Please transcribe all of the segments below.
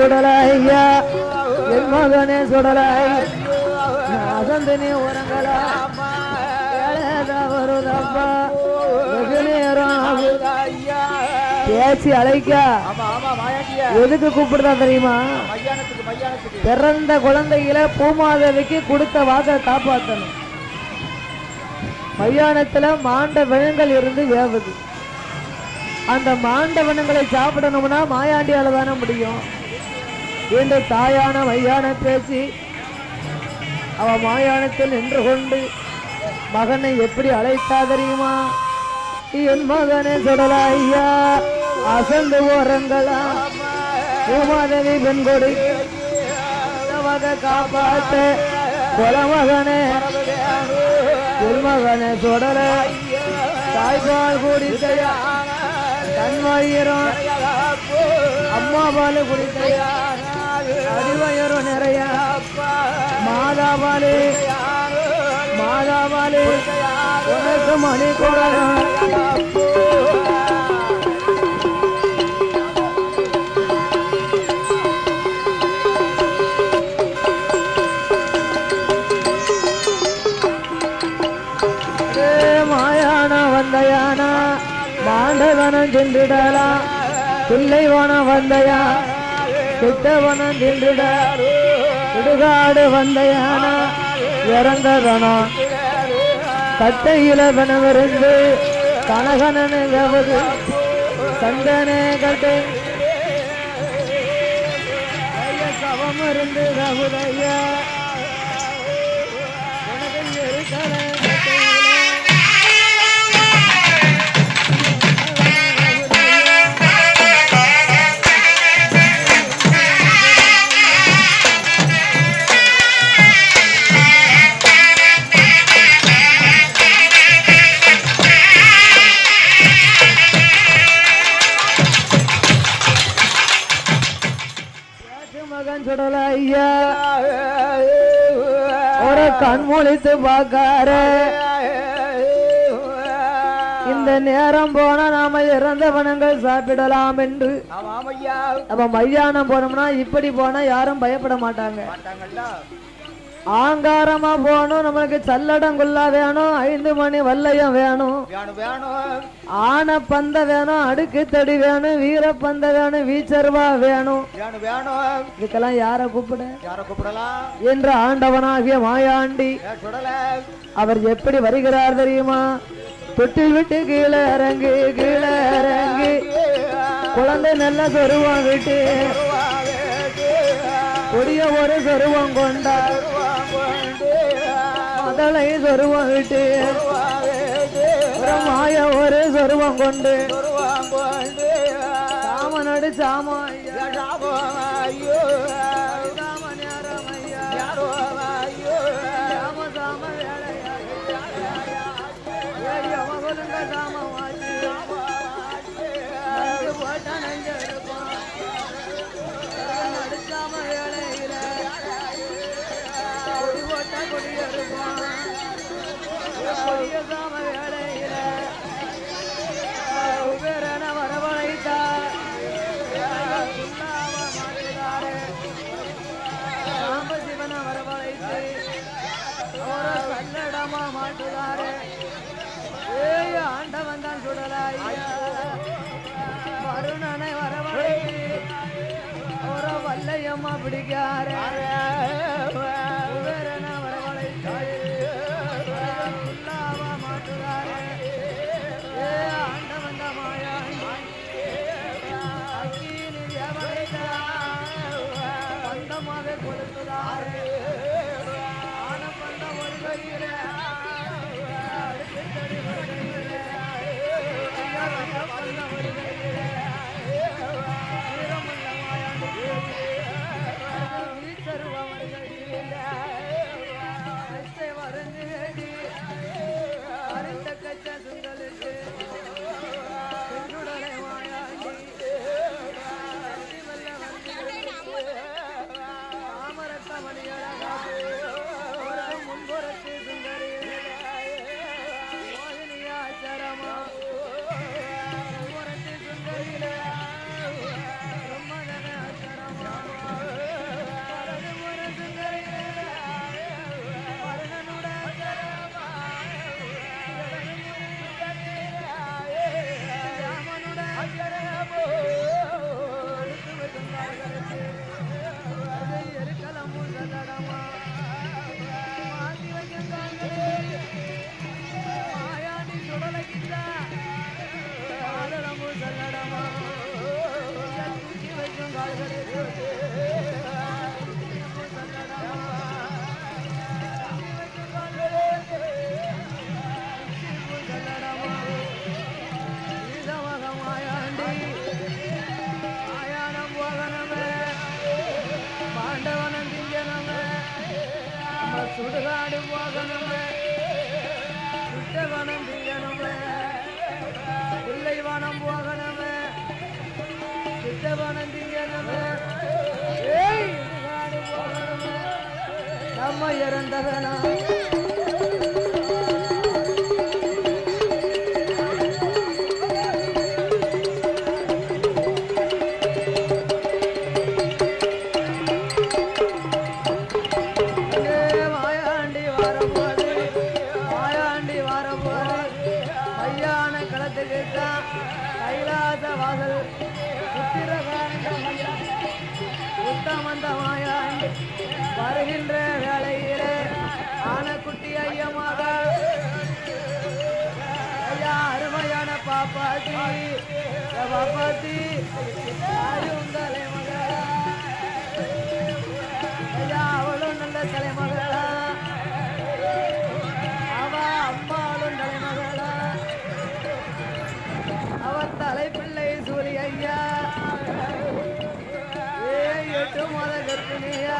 சுடலையா என் மகனே சுடலை அசந்து நீ உறங்கலா வருதப்பா வெகு நேரம் ஆகுது. பேசி அழைக்க ஆமா ஆமா மாயாண்டியா எதுக்கு கூப்பிடுதா தெரியுமா மையானத்துக்கு மையானத்துக்கு பிறந்த குழந்தைகளை பூமாதேவிக்கு கொடுத்த வாக்கை காப்பாற்றணும் மையானத்துல மாண்ட விலங்குகள் இருந்து வேவுது அந்த மாண்ட விலங்குகளை சாப்பிடணும்னா மாயாண்டியால தானே முடியும் என்று தாயான மையான பேசி அவ மாயாணத்தில் நின்று கொண்டு மகனை எப்படி அழைத்தா தெரியுமா என் மகனை சொல்லலா ஐயா அசந்து ஓரங்களா பூமாதேவி பெண் கொடி வகை காப்பாத்த கொலமகனே என் மகனை தொடர தாய்ப்பால் குடித்தையா கண்வயிரும் அம்மா பால் குடித்தையா அடிவயரும் நிறைய மாதாபாலு மாதாபாலு உனக்கு மணி குடம் ஏ மாயானா வந்தயானா மாண்டவனம் சென்றுடலாம் பிள்ளைவனம் வந்தயா சித்தவனம் சென்றுட சுடுகாடு வந்தயானா இறந்தவனம் கட்டையில வனவிருந்து கனகனனு கவது சந்தனே கட்டை சவம் இருந்து கவுதையா உனக்கு இருக்கலை கட்டையிலே ஏற்று மகன் சுடல ஐயா ஒரு கண் முழித்து பார்க்கார இந்த நேரம் போனா நாம இறந்த வனங்கள் சாப்பிடலாம் என்று ஆமா ஆமையா நம்ம மையானம் போனோம்னா இப்படி போனா யாரும் பயப்பட மாட்டாங்க மாட்டாங்கல்ல ஆங்காரமா போகணும் நம்மளுக்கு சல்லடங்குள்ளா வேணும் ஐந்து மணி வல்லையம் வேணும் வேணும் வேணும் ஆன பந்த வேணும் அடுக்கு தடி வேணும் வீர பந்த வேணும் வீச்சர்வா வேணும் வேணும் வேணும் இதுக்கெல்லாம் யார கூப்பிட யார கூப்பிடலாம் என்ற ஆண்டவனாகிய மாயாண்டி ஏ சுடல அவர் எப்படி வருகிறார் தெரியுமா தொட்டில் விட்டு கீழே இறங்கு கீழே இறங்கி குழந்தை நல்ல சொருவம் விட்டு கொடிய ஒரு சொருவம் கொண்டா மதலை சொருவம் விட்டு ஒரு மாய ஒரு சொருவம் கொண்டு சாமனடு சாமா ஐயா. சாம நேரம் ஐயா. சாம சாம வேலையா. ஏடி அவன் கொலுங்க சாம வாச்சு. நஞ்சு போட்டா நஞ்சு எடுப்பான். நடுச்சாம வேலையில. கொடி போட்டா கொடி எடுப்பான். கொடிய சாம வேலையில. உபேரன வரவழைத்தா. உள்ளாம மாட்டுதாரே. சாம்ப சிவன வரவழைத்து அவரை கல்லடமா மாட்டுதாரே ஏய் ஆண்டவன் தான் சுடலாய் வருணனை வரவழைத்து அவரை வல்லையம்மா பிடிக்காரே குபேரனை வரவழைத்து உள்ளாவா மாட்டுதாரே ஏ ஆண்டவன் தான் மாயாண்டி அக்கீனி வியாபாரிதா பந்தமாக கொடுத்ததாரே ஆன பந்தம் ஒரு கையில அடுத்தடி ஒரு கையில ஐயா வந்த பந்தம் ஒரு கையில வீரமுள்ள மாயாண்டி வீச்சருவம் சுடுகாடு போகணுமே சுட்டவனம் தீயணுமே பிள்ளைவனம் போகணுமே சுட்டவனம் தீயணுமே ஏய், சுடுகாடு போகணுமே நம்ம இறந்தவனா மாயாண்டி வரபோது மாயாண்டி வரபோது கல்யாண களத்துக்கு தான் கைலாச வாசல் உத்திரகாண்ட உத்தமந்த மாயாண்டி வருகின்ற வேளையிலே ஆனக்குட்டி ஐயமாக ஐயா அருமையான பாப்பாத்தி ஏ பாப்பாத்தி யாரு உங்களை மகளா ஐயா அவளும் நல்ல தலைமகளா அவ அம்மாளும் தலைமகளா அவ தலைப்பிள்ளை சூரி ஐயா ஏ எட்டு மாத கர்ப்பிணியா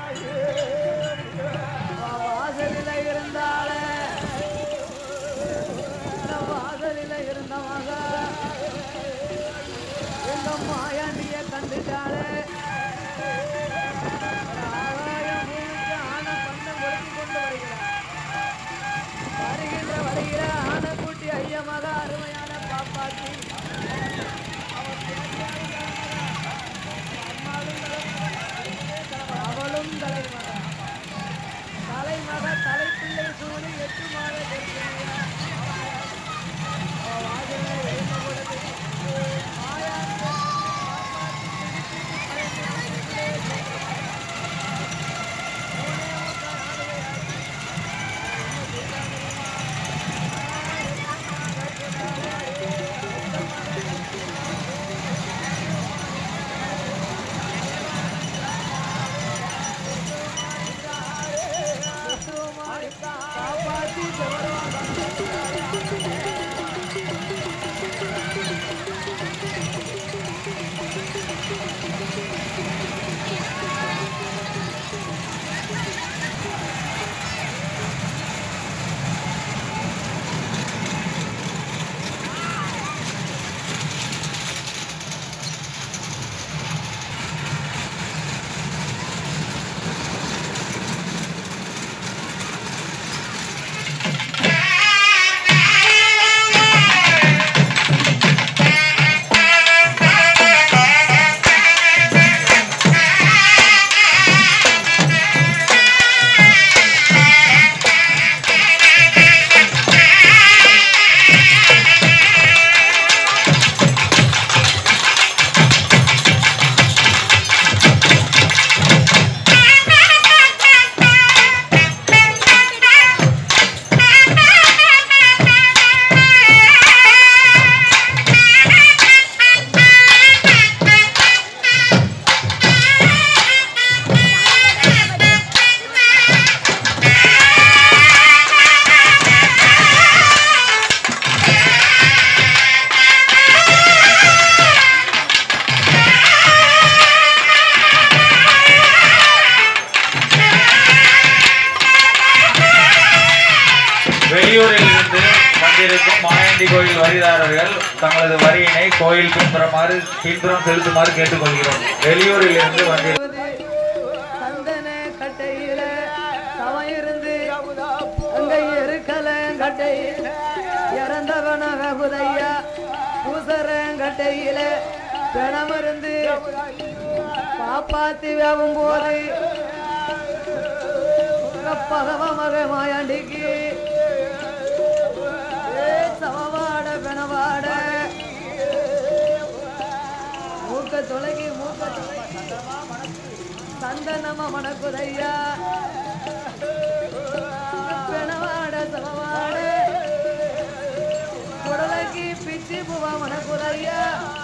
அவ வாசலில இருந்தாளே இந்த வாசலில இருந்த மக எங்க மாயாண்டிய கண்டுட்டாளே ஆகாயம் பூமிக்கு ஆன பந்தம் ஒடுக்கிக் கொண்டு வருகிறார். வருகின்ற வருகிற ஆனக்குட்டி ஐயமாக அருமையான பாப்பாத்தி அவளும் தலைமக தலைமக தலைப்பிள்ளை சூழி எட்டு மாத கர்ப்பிணியா. அவ வாசலில் எழுந்த பொழுது மாயாண்டி காப்பாத்தி வருவாங்க வெளியூரில் இருந்து வந்திருக்கும் மாயாண்டி கோயில் வரிதாரர்கள் தங்களது வரியினை கோயில் பின்புறமாறு பின்புறம் செலுத்துமாறு கேட்டுக்கொள்கிறோம் வெளியூரில் இருந்து வந்திருக்கும் சந்தன கட்டையில தவம் இருந்து அங்க இருக்கல கட்டையில இறந்தவன வெகுதையா பூசரங்கட்டையில பிணம் இருந்து பாப்பாத்தி வேவும் போது உங்க பகவ மக மாயாண்டிக்கு ஏ சமவாட பிணவாட மூக்க தொலைகி மூக்க தொலைகி சந்தனம மணக்குதையா பிணவாட சமவாட குடலைக்கு பிச்சி புவா மணக்குதையா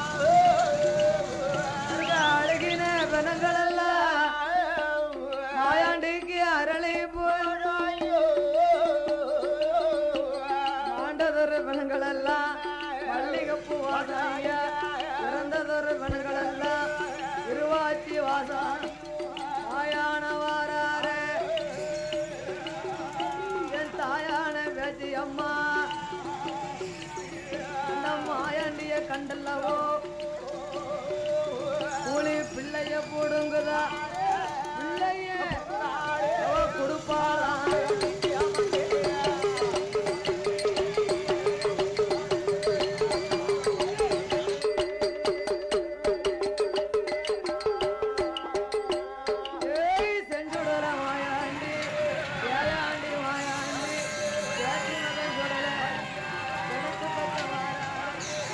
அழகின பிணங்கள் எல்லாம் மாயாண்டிக்கு அரளி போய் ஆண்டதொரு பிணங்கள் எல்லாம் மல்லிகைப்பூ வாசனையா இறந்ததொரு பிணங்கள் எல்லாம் இருவாச்சி வாசம் மாயான வாராரே அம்மா இந்த மாயாண்டிய கண்டல்லவோ கூலி பிள்ளைய போடுங்குதா பிள்ளைய அவ கொடுப்பாளா ஏய் செஞ்சுடுற மாயாண்டி ஏயாண்டி மாயாண்டி ஏற்றி மகன் சுடல எனக்கு பத்த வாரா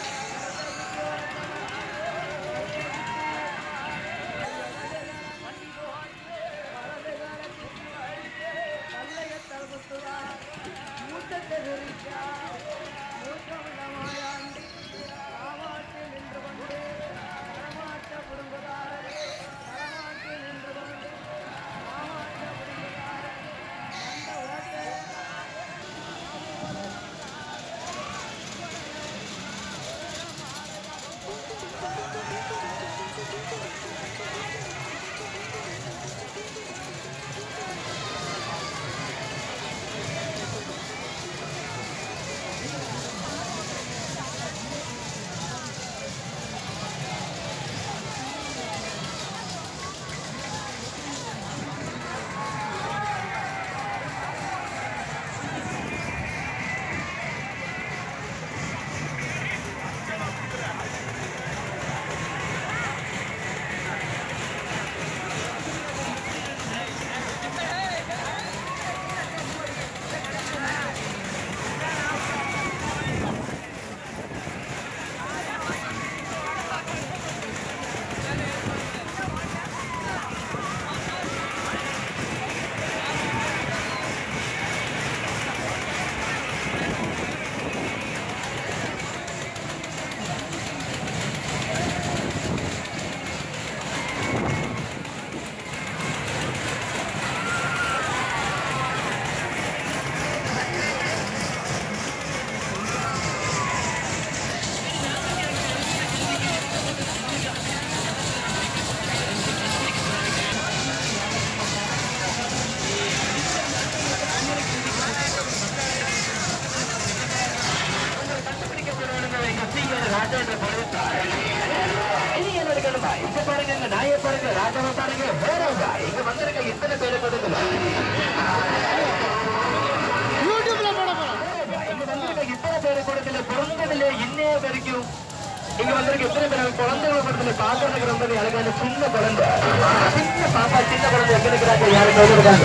இங்க வந்திருக்க எத்தனை பேர் குழந்தைகளை படத்துல பாக்குறதுக்கு ரொம்ப அழகான சின்ன குழந்தை சின்ன பாப்பா சின்ன குழந்தை எங்க இருக்கிறாங்க யாரும் இருக்காங்க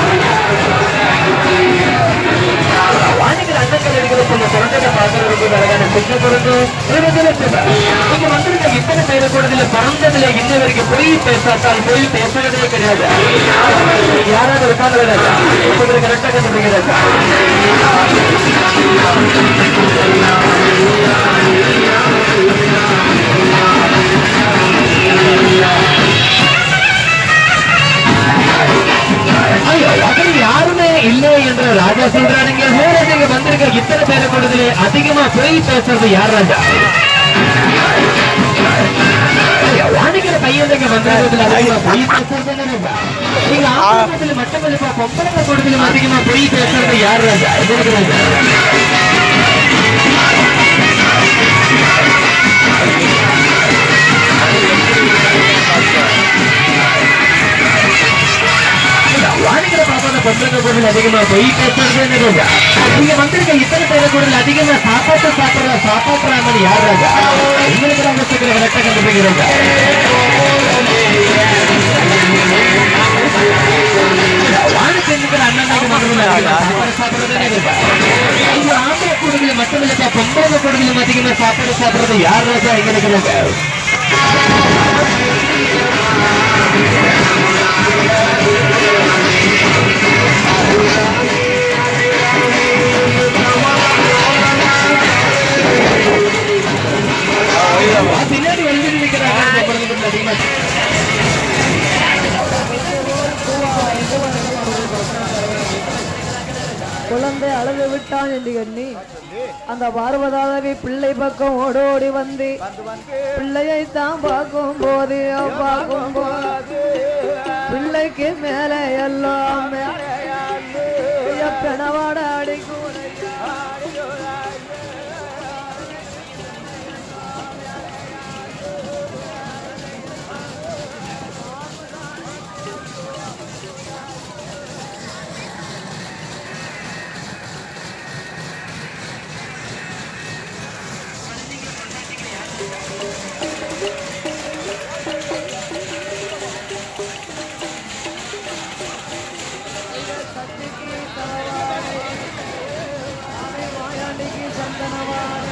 வாணிக்கிற அண்ணன் இருக்கிற சில குழந்தைகளை பாக்குறதுக்கு ரொம்ப அழகான சின்ன குழந்தை இருபதுல சின்ன. இங்க வந்திருக்க இத்தனை பேர் கூட இதுல பிறந்ததுல இன்ன வரைக்கும் பொய் பேசாட்டால் பொய் பேசுறதே கிடையாது யாராவது இருக்காங்க கரெக்டா கண்டுபிடிக்கிறாங்க ஐயோ, அப்படி யாருமே இல்லை என்று ராஜா சொல்றானுங்க ஊரடிங்க வந்திருக்க இத்தனை பேரை கொடுத்துல அதிகமா பொய் பேசுறது யார் ராஜா ஐயோ, வாணிக்கிற பையனுங்க வந்திருக்கிறதுல அதிகமா பொய் பேசுறது என்ன ராஜா? நீங்க ஆசிரமத்துல மட்டுமல்ல பொம்பளை கொடுத்துல அதிகமா பொய் பேசுறது யார் ராஜா இது இருக்கு ராஜா வாணிக்கிற பாப்பான பொம்பளை பொருள் அதிகமா பொய் பேசுறது என்ன ராஜா நீங்க வந்திருக்க இத்தனை பேரை பொருள் அதிகமா சாப்பாட்டு சாப்பிடுற சாப்பாட்டுறாங்கன்னு யார் ராஜா உங்களுக்கு ராஜா சீக்கிரம் கரெக்டா கண்டுபிடிக்கிறாங்க வாணி பெண்ணுக்கு அண்ணன் சாப்பாடு சாப்பிடுறது ராஜா இங்க ஆம்பளை கொடுக்கல மட்டுமில்ல பொம்பளை கொடுக்கல அதிகமா சாப்பாடு சாப்பிடுறது யார் ராஜா எங்க இருக்கிறாங்க பின்னாடி வந்துட்டு இருக்கிறாங்க பொம்பளை பொருள் அதிகமா குழந்தை அழுது விட்டான் என்று எண்ணி அந்த பார்வதாதவி பிள்ளை பக்கம் ஓடோடி வந்து வந்து வந்து பிள்ளையை தான் பார்க்கும் போது பார்க்கும் போது பிள்ளைக்கு மேலே எல்லாம் பிணவாட அடிக்கும் மாயாண்டிக்கு சந்தனவாட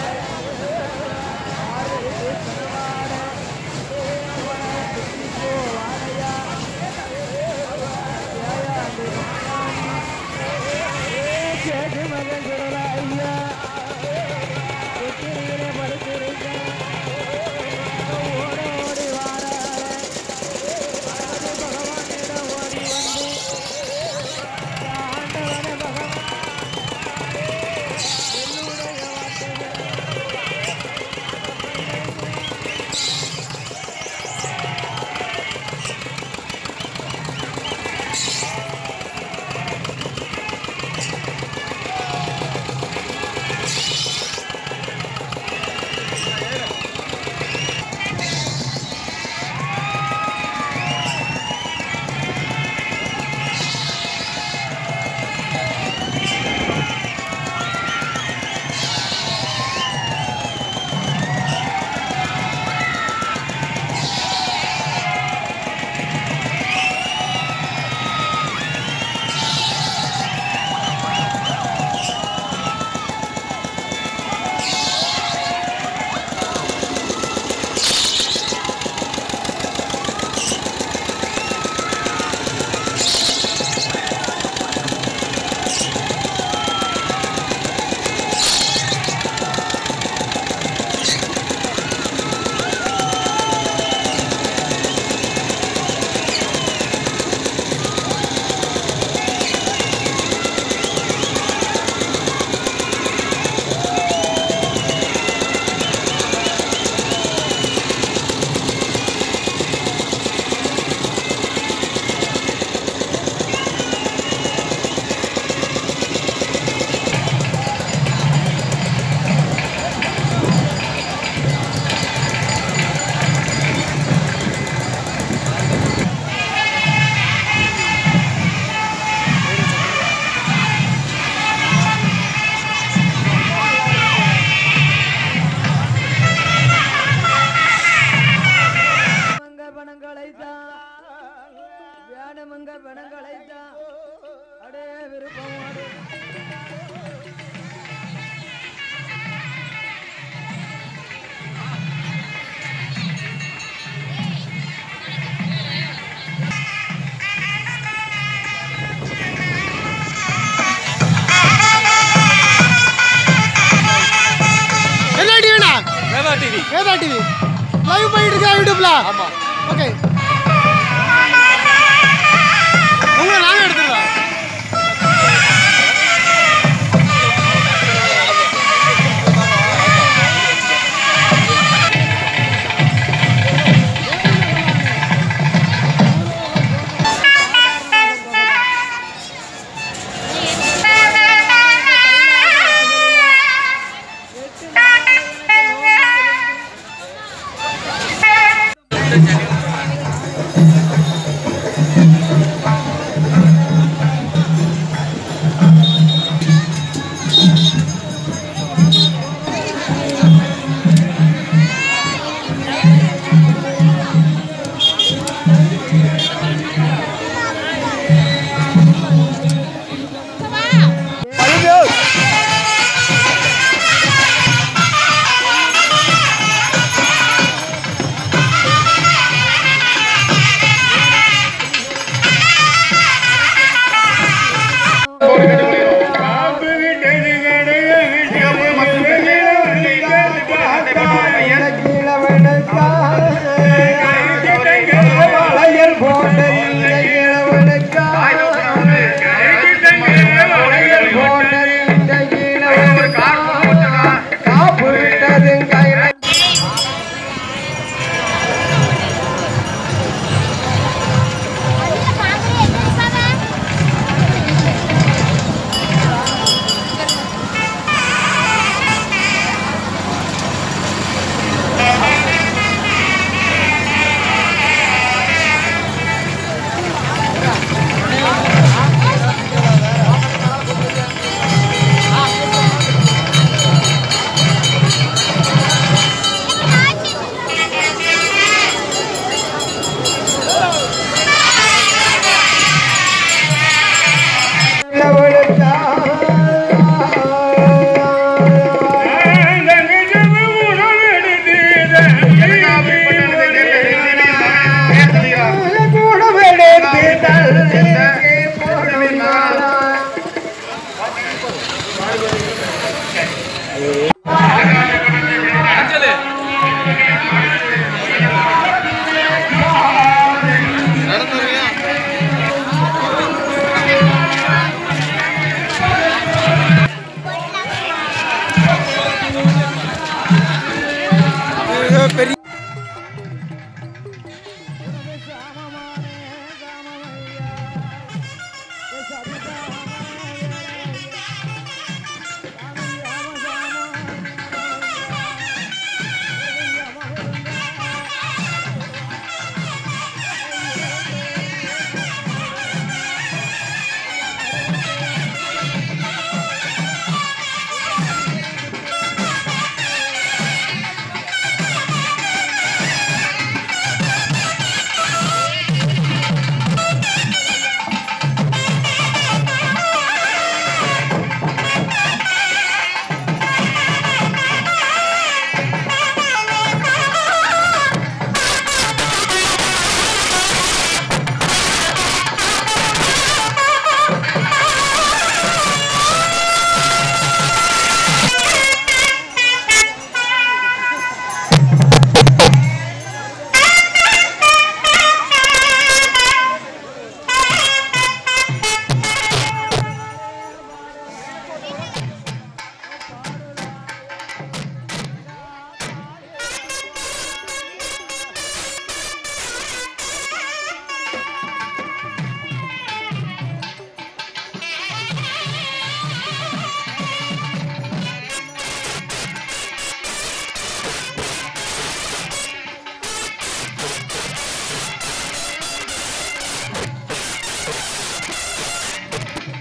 மகன் சொல்ற ஐயா வெற்றியிலே படுத்திருக்கேன் ஓட ஓடி வாராளே அது பகவானிடம் ஓடி வந்து ஆண்டவனே பகவான் என்னுடைய வார்த்தைகளை மங்க பணங்களை தான் வேணுமங்க பணங்களை தான் அடே விருப்பம் அடே என்ன டிவினா Veda TV Veda TV live பண்ணிட்டு இருக்கா யூடியூப்ல ஆமா ஓகே உங்களை நாங்க எடுத்துக்கலாம் ஆ